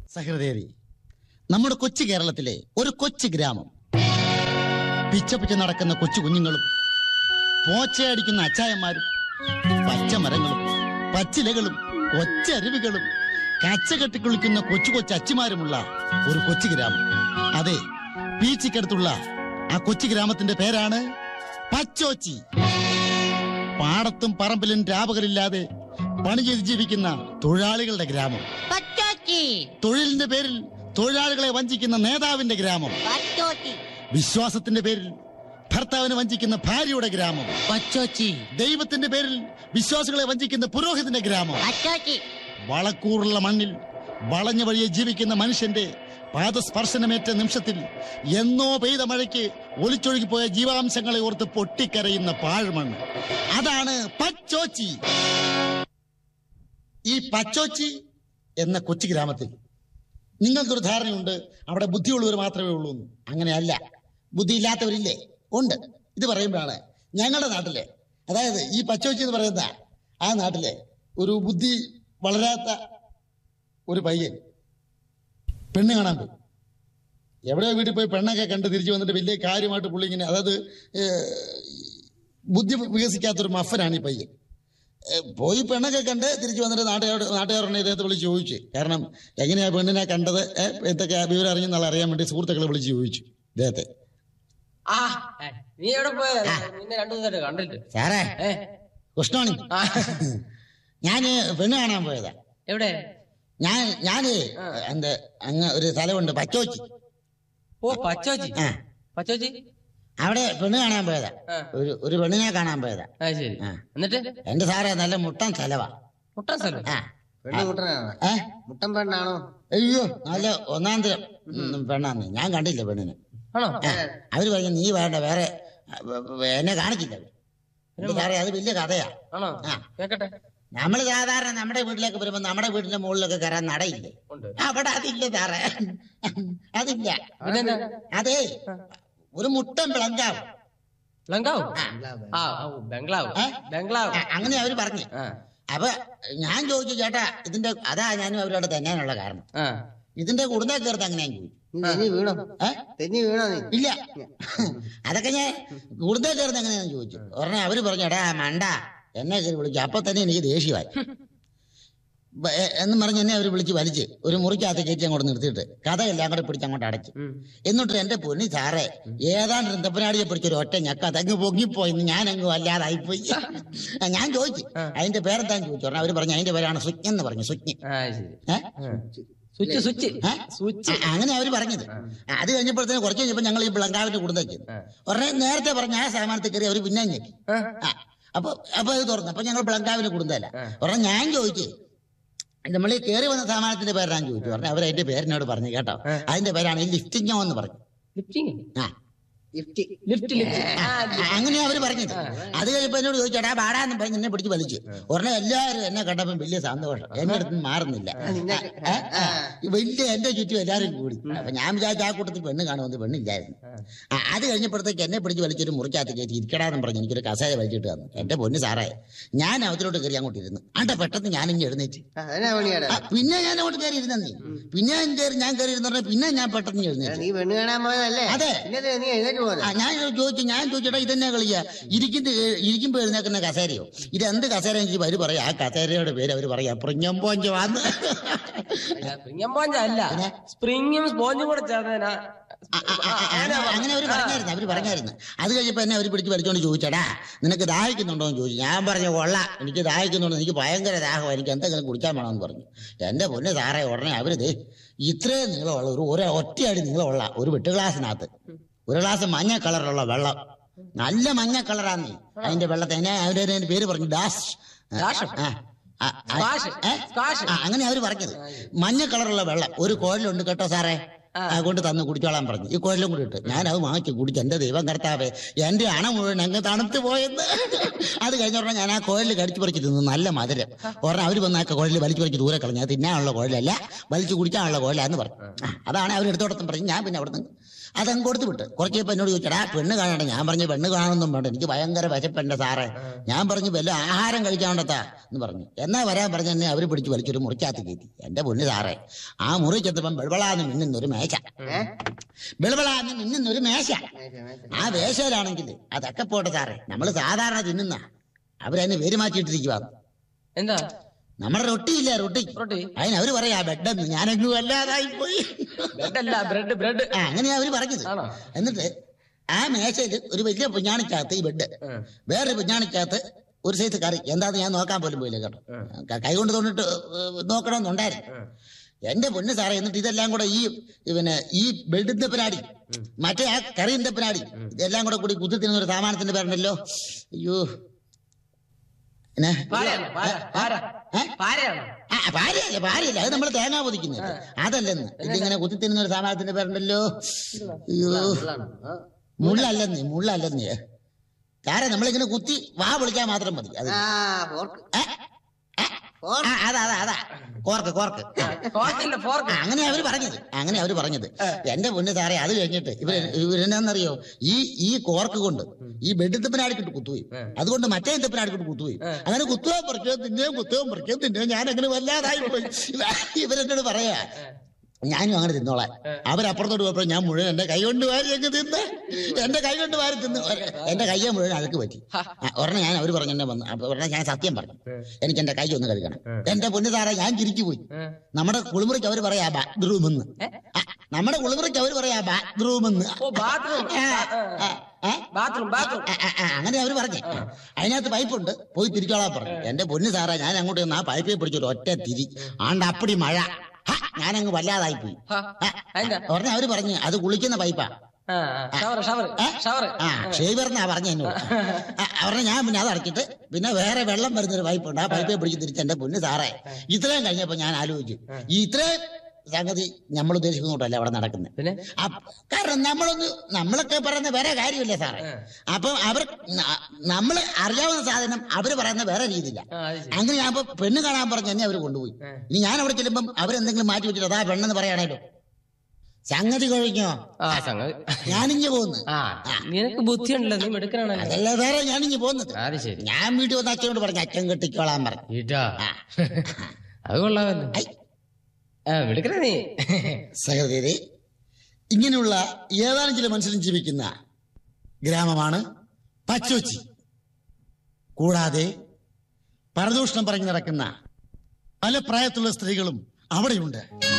സഹൃദയരി നമ്മുടെ കൊച്ചു കേരളത്തിലെ ഒരു കൊച്ചു ഗ്രാമം പിച്ചപ്പിച്ച് നടക്കുന്ന കൊച്ചു കുഞ്ഞുങ്ങളും പോച്ചയടിക്കുന്ന അച്ചായന്മാരും പച്ചമരങ്ങളും പച്ചിലകളും കൊച്ചരുവികളും കച്ച കെട്ടിക്കുളിക്കുന്ന കൊച്ചു കൊച്ചു അച്ചിമാരുമുള്ള ഒരു കൊച്ചു ഗ്രാമം അതെ പീച്ചിക്കടുത്തുള്ള ആ കൊച്ചു ഗ്രാമത്തിന്റെ പേരാണ് പച്ചോച്ചി പാടത്തും പറമ്പിലും രാപകരില്ലാതെ പണി ചെയ്ത് ജീവിക്കുന്ന തൊഴിലാളികളുടെ ഗ്രാമം പച്ചോച്ചി തൊഴിലിന്റെ പേരിൽ തൊഴിലാളികളെ വഞ്ചിക്കുന്ന നേതാവിന്റെ ഗ്രാമം പച്ചോച്ചി വിശ്വാസത്തിന്റെ പേരിൽ ഭർത്താവിനെ വഞ്ചിക്കുന്ന ഭാര്യയുടെ ഗ്രാമം പച്ചോച്ചി ദൈവത്തിന്റെ പേരിൽ വിശ്വാസികളെ വഞ്ചിക്കുന്ന പുരോഹിതന്റെ ഗ്രാമം പച്ചോച്ചി വളക്കൂറുള്ള മണ്ണിൽ വളഞ്ഞ വഴിയെ ജീവിക്കുന്ന മനുഷ്യന്റെ പാദസ്പർശനമേറ്റ നിമിഷത്തിൽ എന്നോ പെയ്ത മഴയ്ക്ക് ഒലിച്ചൊഴുകിപ്പോയ ജീവാംശങ്ങളെ ഓർത്ത് പൊട്ടിക്കരയുന്ന പാഴ്മണ്ണ് അതാണ് പച്ചോച്ചി ഈ പച്ചോച്ചി എന്ന കൊച്ചു ഗ്രാമത്തിൽ നിങ്ങൾക്കൊരു ധാരണയുണ്ട് അവിടെ ബുദ്ധിയുള്ളവർ മാത്രമേ ഉള്ളൂ എന്ന് അങ്ങനെയല്ല ബുദ്ധിയില്ലാത്തവരില്ലേ ഉണ്ട് ഇത് പറയുമ്പോഴാണ് ഞങ്ങളുടെ നാട്ടിലെ അതായത് ഈ പച്ചോച്ചി എന്ന് പറയുന്ന ആ നാട്ടിലെ ഒരു ബുദ്ധി വളരാത്ത ഒരു പയ്യൻ പെണ്ണ് കാണാൻ പോയി എവിടെയോ വീട്ടിൽ പോയി പെണ്ണൊക്കെ കണ്ട് തിരിച്ചു വന്നിട്ട് വലിയ കാര്യമായിട്ട് പുള്ളി ഇങ്ങനെ അതായത് ഏഹ്, ബുദ്ധി വികസിക്കാത്തൊരു മഫനാണ് ഈ പയ്യൻ ഏഹ്, പോയി പെണ്ണൊക്കെ കണ്ട് തിരിച്ചു വന്നിട്ട് നാട്ടുകാരോട് നാട്ടുകാരനെ ഇദ്ദേഹത്തെ വിളിച്ച് ചോദിച്ചു കാരണം എങ്ങനെയാ പെണ്ണിനെ കണ്ടത് ഏഹ്, എന്തൊക്കെ വിവരം അറിഞ്ഞെന്നുള്ള അറിയാൻ വേണ്ടി സുഹൃത്തുക്കളെ വിളിച്ച് ചോദിച്ചു ഇദ്ദേഹത്തെ ആ ഏ, നീ എവിടെ പോയത് നിന്നെ രണ്ടു ദിവസമായിട്ട് കണ്ടിട്ട് സാറേ ഏ കൃഷ്ണാണി ആ, ഞാന് പെണ്ണ് കാണാൻ പോയതാ എവിടെ ഞാൻ ഞാന് എന്താ അങ്ങ് ഒരു സ്ഥലമുണ്ട് പച്ചോച്ചി ഓ പച്ചോച്ചി ആ പച്ചോച്ചി അവിടെ പെണ്ണ് കാണാൻ പോയതാ ആ ഒരു ഒരു പെണ്ണിനെ കാണാൻ പോയതാ ആ ശരി ആ. എന്നിട്ട് എന്റെ സാറേ നല്ല മുട്ടൻ സ്ഥലവാ മുട്ടാൻ സ്ഥലം ആ പെണ്ണ് മുട്ടനാണ് ഏ മുട്ടൻ പെണ്ണാണോ അയ്യോ നല്ല ഒന്നാം തരം ഉം, പെണ്ണാന്ന് ഞാൻ കണ്ടില്ല പെണ്ണിനെ ആണോ ആ, അവര് പറഞ്ഞു നീ വേണ്ട വേറെ ആ, വ- വ- എന്നെ കാണിച്ചില്ല അവര്. എന്റെ സാറേ അത് വലിയ കഥയാ ആണോ ആ. കേക്കട്ടെ നമ്മള് സാധാരണ നമ്മുടെ വീട്ടിലേക്ക് വരുമ്പോ നമ്മുടെ വീടിന്റെ മുകളിലൊക്കെ കയറാൻ നടയില്ലേ ഉണ്ട് അവിടെ അതില്ല സാറേ അതില്ല ഇതെന്താ അതെ ഒരു മുട്ടൻ വിളങ്കാവ് ലങ്കാവ് ആ ഓ, ബംഗ്ലാവ് ഏ? ബംഗ്ലാവ് ആ, അങ്ങനെ അവര് പറഞ്ഞു ആ അപ്പൊ ഞാൻ ചോദിച്ചു ചേട്ടാ ഇതിന്റെ അതാ ഞാനും അവരോട് തന്നാനുള്ള കാരണം ആ ഇതിന്റെ കുടുംബ കയറുന്നത് അങ്ങനെയാൻ ചോദിച്ചു നീ തെന്നി വീണോ ഏ? തെന്നി വീണോ നീ ഇല്ല അതൊക്കെ ഞാൻ കുടുംബ കയറുന്നത് എങ്ങനെയാന്ന് ചോദിച്ചു ഉടനെ അവര് പറഞ്ഞു എടാ മണ്ട എന്നെ കയറി വിളിച്ചു അപ്പൊ തന്നെ എനിക്ക് ദേഷ്യമായി ബ- എ- എന്ന് പറഞ്ഞ് എന്നെ അവർ വിളിച്ച് വലിച്ച് ഒരു മുറിക്കകത്ത് കയറ്റി അങ്ങോട്ട് നിർത്തിയിട്ട് കഥയെല്ലാം കൂടെ പിടിച്ച് അങ്ങോട്ട് അടച്ചു ഉം. എന്നിട്ട് എന്റെ പൊന്നി സാറേ ഏതാണ്ട് തപ്പനാടിയെ പിടിച്ചൊരു ഒറ്റ ഞക്ക അതങ്ങ് പൊങ്ങിപ്പോയി ഞാൻ അങ്ങ് വല്ലാതായിപ്പോയി ആ, ഞാൻ ചോദിച്ചു അതിന്റെ പേരെന്താന്ന് ചോദിച്ചു പറഞ്ഞാൽ അവര് പറഞ്ഞു അതിന്റെ പേരാണ് സുജ്ഞ എന്ന് പറഞ്ഞു സുജ്ഞ ആ ശരി ഏ? സ്വിച്ച് സ്വിച്ച് ഏ? സ്വിച്ച് ആ, അങ്ങനെ അവര് പറഞ്ഞത് അത് കഴിഞ്ഞപ്പോഴത്തേന് കുറച്ച് കഴിഞ്ഞപ്പോ ഞങ്ങൾ ഈ ബ്ലങ്കാവിന്റെ കുടുംബത്തേക്ക് ആ. ഉടനെ നേരത്തെ പറഞ്ഞ ആ സാമാനത്തിൽ കയറി അവര് പിന്നെ ഞെക്കി ആ. ആ അപ്പൊ അപ്പൊ അത് തുറന്നു അപ്പൊ ഞങ്ങൾ ബ്ലങ്കാവിന്റെ കുടുംബമല്ല ഉടനെ ഞാൻ ചോദിച്ചു നമ്മൾ ഈ കയറി വന്ന സാമാനത്തിന്റെ പേരാണ് ചോദിച്ചു പറഞ്ഞു അവർ അതിന്റെ പേരിനോട് പറഞ്ഞു കേട്ടോ അതിന്റെ പേരാണ് ഈ ലിഫ്റ്റിങ്ങോ എന്ന് പറഞ്ഞു ലിഫ്റ്റിങ് ആ ലിഫ്റ്റ് ലിഫ്റ്റ് ലിഫ്റ്റ് ആ ആ, അങ്ങനെയാ അവര് പറഞ്ഞത് അത് കഴിഞ്ഞപ്പോ എന്നോട് ചോദിച്ചേട്ടാ പാടാന്ന് പറഞ്ഞ് എന്നെ പിടിച്ച് വലിച്ചു ഉടനെ എല്ലാവരും എന്നെ കണ്ടപ്പോ വലിയ സന്തോഷം എന്റെ അടുത്ത് നിന്ന് മാറുന്നില്ല ഏ? ആ, വലിയ എന്റെ ചുറ്റും എല്ലാരും കൂടി അപ്പൊ ഞാൻ വിചാരിച്ച ആ കൂട്ടത്തിൽ പെണ്ണ് കാണുമെന്ന് പെണ്ണില്ലായിരുന്നു ആ, അത് കഴിഞ്ഞപ്പോഴത്തേക്ക് എന്നെ പിടിച്ച് വലിച്ചൊരു മുറിക്കകത്ത് കയറ്റി ഇരിക്കടാന്ന് പറഞ്ഞ് എനിക്കൊരു കസേര വലിച്ചിട്ട് തന്നു എന്റെ പൊന്ന് സാറേ ഞാൻ അവത്തിലോട്ട് കയറി അങ്ങോട്ട് ഇരുന്നു അണ്ട പെട്ടെന്ന് ഞാൻ ഇങ്ങനെ എഴുന്നേറ്റ് അതെന്നാ പണിയാടാ ആ, പിന്നെ ഞാൻ അങ്ങോട്ട് കയറി ഇരുന്നു നീ പിന്നെ ഞാൻ കയറി ഞാൻ കയറി ഇരുന്ന പിന്നെ ഞാൻ പെട്ടെന്ന് എഴുന്നേറ്റ് നീ പെണ്ണ് കാണാൻ പോയതല്ലേ അതെ. പിന്നെ നീ എഴുന്നേറ്റ് ആ, പോകുന്നത് ഞാൻ ചോദിച്ചു ഞാൻ ചോദിച്ചേട്ടാ ഇതെന്നാ കളിയാ ഇരിക്കുന്ന ഇരിക്കുമ്പോ എഴുന്നേക്കുന്ന കസേരയോ ഇത് എന്ത് കസേര എനിക്ക് അവര് പറയാ ആ കസേരയുടെ പേര് അവര് പറയാ പ്രിഞ്ഞമ്പോഞ്ചവാന്ന് സ്പ്രിങ്ങും പോഞ്ച അല്ല സ്പ്രിങ്ങും സ്പോഞ്ചും കൂടെ ചേർന്നതിനാ അങ്ങനെ അവര് പറഞ്ഞായിരുന്നു അവര് പറഞ്ഞായിരുന്നു അത് കഴിഞ്ഞപ്പോ എന്നെ അവര് പിടിച്ച് വലിച്ചോണ്ട് ചോദിച്ചടാ നിനക്ക് ദാഹിക്കുന്നുണ്ടോ എന്ന് ചോദിച്ചു ഞാൻ പറഞ്ഞു കൊള്ളാം എനിക്ക് ദാഹിക്കുന്നുണ്ടോ എനിക്ക് ഭയങ്കര ദാഹം എനിക്ക് എന്തെങ്കിലും കുടിക്കാൻ വേണമെന്ന് പറഞ്ഞു എന്റെ പൊന്നെ സാറേ ഉടനെ അവര് ദേ ഇത്രയും നീളമുള്ള ഒരു ഒരു ഒറ്റയടി നീളമുള്ള ഒരു വെട്ട് ഗ്ലാസ്സിനകത്ത് ഒരു ഗ്ലാസ് മഞ്ഞ കളറുള്ള വെള്ളം നല്ല മഞ്ഞ കളറാന്ന് അതിന്റെ വെള്ളത്തെ എന്നെ അവരുടെ അതിന്റെ പേര് പറഞ്ഞു ഡാഷ് ഡാഷോ? ആ, ആ, ആ, സ്ക്വാഷ്. ഏ? സ്ക്വാഷ്. ആ, അങ്ങനെ അവര് പറഞ്ഞത് മഞ്ഞ കളറുള്ള വെള്ളം ഒരു കോഴിലുണ്ട് കേട്ടോ സാറേ ആ, കൊണ്ട് തന്ന് കുടിച്ചോളാൻ പറഞ്ഞു ഈ കുഴലും കൂടി ഇട്ട് ഞാൻ അത് വാങ്ങിച്ചു കുടിച്ച് എന്റെ ദൈവം കർത്താവേ എന്റെ അണ മുഴുവൻ അങ്ങ് തണുത്ത് പോയെന്ന് അത് കഴിഞ്ഞ ഉടനെ ഞാൻ ആ കുഴലിൽ കടിച്ചു പറിച്ച് തിന്നു നല്ല മധുരം ഉടനെ അവര് വന്ന ആ കുഴലിൽ വലിച്ചു പറിച്ച് ദൂരെ കളഞ്ഞു അത് തിന്നാനുള്ള കുഴലല്ല വലിച്ചു കുടിക്കാനുള്ള കുഴലാന്ന് പറഞ്ഞു ആ, അതാണ് അവർ എടുത്തോടത്തും പറഞ്ഞു ഞാൻ പിന്നെ അവിടെ നിന്ന് അതങ്ങ് കൊടുത്തു വിട്ട് കുറച്ച് കഴിഞ്ഞപ്പോൾ എന്നോട് ചോദിച്ചടാ പെണ്ണ് കാണണ്ട ഞാൻ പറഞ്ഞു പെണ്ണ് കാണണമെന്നും വേണ്ട എനിക്ക് ഭയങ്കര വിശപ്പുണ്ട് സാറേ ഞാൻ പറഞ്ഞു വല്ല ആഹാരം കഴിക്കാണ്ടത്താ എന്ന് പറഞ്ഞു എന്നാ വരാൻ പറഞ്ഞ എന്നെ അവര് പിടിച്ച് വലിച്ചൊരു മുറിക്കകത്ത് കയറ്റി എന്റെ പൊന്ന് സാറേ ആ മുറി ചെത്തപ്പം വെളുവളാന്ന് മിന്നുന്നൊരു മേശ ഏ? വെളുവളാന്ന് മിന്നുന്നൊരു മേശ മേശ, മേശ. ആ വേഷയിലാണെങ്കിൽ അതൊക്കെ പോട്ടെ സാറേ നമ്മൾ സാധാരണ തിന്നുന്ന അവരതിന് പേര് മാറ്റിയിട്ടിരിക്കുക എന്താ നമ്മുടെ റൊട്ടിയില്ല റൊട്ടി റൊട്ടി അതിന് അവര് പറയാ ബെഡെന്ന് ഞാനങ്ങ് വല്ലാതായി പോയി ബ്രെഡ് അല്ല ബ്രെഡ് ബ്രെഡ് ആ അങ്ങനെയാ അവര് പറഞ്ഞത് ആണോ എന്നിട്ട് ആ മേശയിൽ ഒരു വലിയ പുഞ്ഞാണിക്കകത്ത് ഈ ബെഡ് ഉം. വേറൊരു പുഞ്ഞാണിക്കകത്ത് ഒരു സൈസ് കറി എന്താന്ന് ഞാൻ നോക്കാൻ പോലും പോയില്ല കേട്ടോ ക- കൈ കൊണ്ട് തോന്നിട്ട് നോക്കണമെന്നുണ്ടായിരുന്നു ഉം. എന്റെ പൊന്ന് സാറേ എന്നിട്ട് ഇതെല്ലാം കൂടെ ഈ പിന്നെ ഈ ബെഡിന്റെ പിനാടി മറ്റേ ആ കറിന്റെ പിനാടി ഇതെല്ലാം കൂടെ കൂടി കുത്തി തിന്നുന്ന ഒരു സാമാനത്തിന്റെ പേരുണ്ടല്ലോ അയ്യോ പിന്നെ പാരയാണ് പാര പാര ഏ? പാരയാണ് ആ ഭാര്യയല്ല ഭാര്യയല്ല അത് നമ്മൾ തേങ്ങ പൊതിക്കുന്നത് അതല്ലെന്ന് ഇതിങ്ങനെ കുത്തി തിന്നുന്ന ഒരു സാമാനത്തിന്റെ പേരുണ്ടല്ലോ അയ്യോ ഉള്ളാണ്. ആ. മുള്ളല്ലെന്ന് മുള്ളല്ലെന്ന് കാരണം നമ്മളിങ്ങനെ കുത്തി വാ വിളിക്കാൻ മാത്രം മതി അത് ആ ഫോർക്ക് ഏ? ഏ? ഫോർക്ക് ആ, അതാ അതാ അതാ കോർക്ക് കോർക്ക് ഫോർക്കില്ല ആ, ഫോർക്ക് അങ്ങനെ അവര് പറഞ്ഞത് അങ്ങനെ അവര് പറഞ്ഞത് എന്റെ പൊന്ന് സാറേ അത് കഴിഞ്ഞിട്ട് ഇവര് ഇവരെന്നാന്നറിയോ ഈ ഈ കോർക്ക് കൊണ്ട് ഈ ബെഡിത്തപ്പനാടിക്കിട്ട് കുത്തുപോയി അതുകൊണ്ട് മറ്റേ തെപ്പനാടിക്കിട്ട് കുത്തുപോയി അങ്ങനെ കുത്തുകയും പറിക്കുകയും തിന്നുകയും കുത്തുകയും പറിക്കുകയും തിന്നുകയും ഞാൻ അങ്ങനെ വല്ലാതായി പോയി ഇവരെന്നോട് പറയാ ഞാനും അങ്ങനെ തിന്നോളാം അവരപ്പുറത്തോട്ട് പോയപ്പോൾ ഞാൻ മുഴുവൻ എന്റെ കൈ കൊണ്ട് വാരി അങ്ങ് തിന്ന് എന്റെ കൈ കൊണ്ട് വാരി തിന്ന് എന്റെ കയ്യെ മുഴുവൻ അഴക്ക് പറ്റി ആ, ഒരെണ്ണം ഞാൻ അവർ പറഞ്ഞു എന്നെ വന്നു അപ്പൊ ഒരെണ്ണം ഞാൻ സത്യം പറഞ്ഞു എനിക്ക് എന്റെ കൈ ഒന്ന് കഴുകണം എന്റെ പൊന്നു സാറേ ഞാൻ ചിരിച്ചു പോയി നമ്മുടെ കുളിമുറിക്ക് അവര് പറയാ ബാത്റൂം എന്ന് ആ, നമ്മുടെ കുളിമുറിക്ക് അവര് പറയാ ബാത്റൂം എന്ന് ഓ ബാത്റൂം ആ, ആ, ആ, ബാത്റൂം ബാത്റൂം ആ, ആ, ആ, അങ്ങനെ അവര് പറഞ്ഞു അതിനകത്ത് പൈപ്പുണ്ട് പോയി തിരിച്ചോളാൻ പറഞ്ഞു എന്റെ പൊന്നു സാറേ ഞാൻ അങ്ങോട്ട് ചെന്ന് ആ പൈപ്പിൽ പിടിച്ചൊരു ഒറ്റ തിരി ആണ്ട് അപ്പടി മഴ ഹ, ഞാനങ്ങ് വല്ലാതായി പോയി ഹാ, അതെന്താ ഉടനെ അവര് പറഞ്ഞു അത് കുളിക്കുന്ന പൈപ്പാ ആ ഷവർ ഷവർ ഏ? ഷവർ ആ ഷേവറിനാ പറഞ്ഞ എന്നോട് ആ, അവരുടെ ഞാൻ പിന്നെ അത് അടച്ചിട്ട് പിന്നെ വേറെ വെള്ളം വരുന്നൊരു പൈപ്പ് ഉണ്ട് ആ പൈപ്പെ പിടിച്ച് തിരിച്ച് എന്റെ പൊന്ന് സാറേ ഇത്രയും കഴിഞ്ഞപ്പോ ഞാൻ ആലോചിച്ചു ഈ ഇത്രയും സംഗതി നമ്മൾ ഉദ്ദേശിക്കുന്നോട്ടല്ല അവിടെ നടക്കുന്നത് പിന്നെ അപ്പ- കാരണം നമ്മളൊന്ന് നമ്മളൊക്കെ പറയുന്ന വേറെ കാര്യമില്ലേ സാറേ അപ്പൊ അവർ ന- നമ്മള് അറിയാവുന്ന സാധനം അവര് പറയുന്ന വേറെ രീതിയില്ല ആ അത് ശരി അങ്ങനെ ഞാൻ പെണ്ണ് കാണാൻ പറഞ്ഞ് എന്നെ അവര് കൊണ്ടുപോയി ഇനി ഞാൻ അവിടെ ചെല്ലുമ്പം അവരെന്തെങ്കിലും മാറ്റി വെച്ചിട്ട് അതാ പെണ്ണെന്ന് പറയാണല്ലോ സംഗതി കഴിഞ്ഞോ ആ സംഗതി ഞാനിഞ്ഞ് പോകുന്നു ആ നിനക്ക് ബുദ്ധിയുണ്ടല്ലോ നീ എടുക്കണല്ലോ അതല്ല വേറെ ഞാനിഞ്ഞ് പോകുന്നത് അത് ശരി ഞാൻ വീട്ടിൽ വന്ന് അച്ഛനോട് പറഞ്ഞു അച്ഛൻ കെട്ടിക്കോളാൻ പറഞ്ഞു ഈട്ടാ ആ. അത് കൊള്ളാമല്ലോ ഐ. ആ എടുക്കണ നീ സഹോദരി ഇങ്ങനെയുള്ള ഏതാനും ചില മനുഷ്യരും ജീവിക്കുന്ന ഗ്രാമമാണ് പച്ചോച്ചി കൂടാതെ പരദൂഷണം പറഞ്ഞു നടക്കുന്ന പല പ്രായത്തിലുള്ള സ്ത്രീകളും അവിടെയുണ്ട്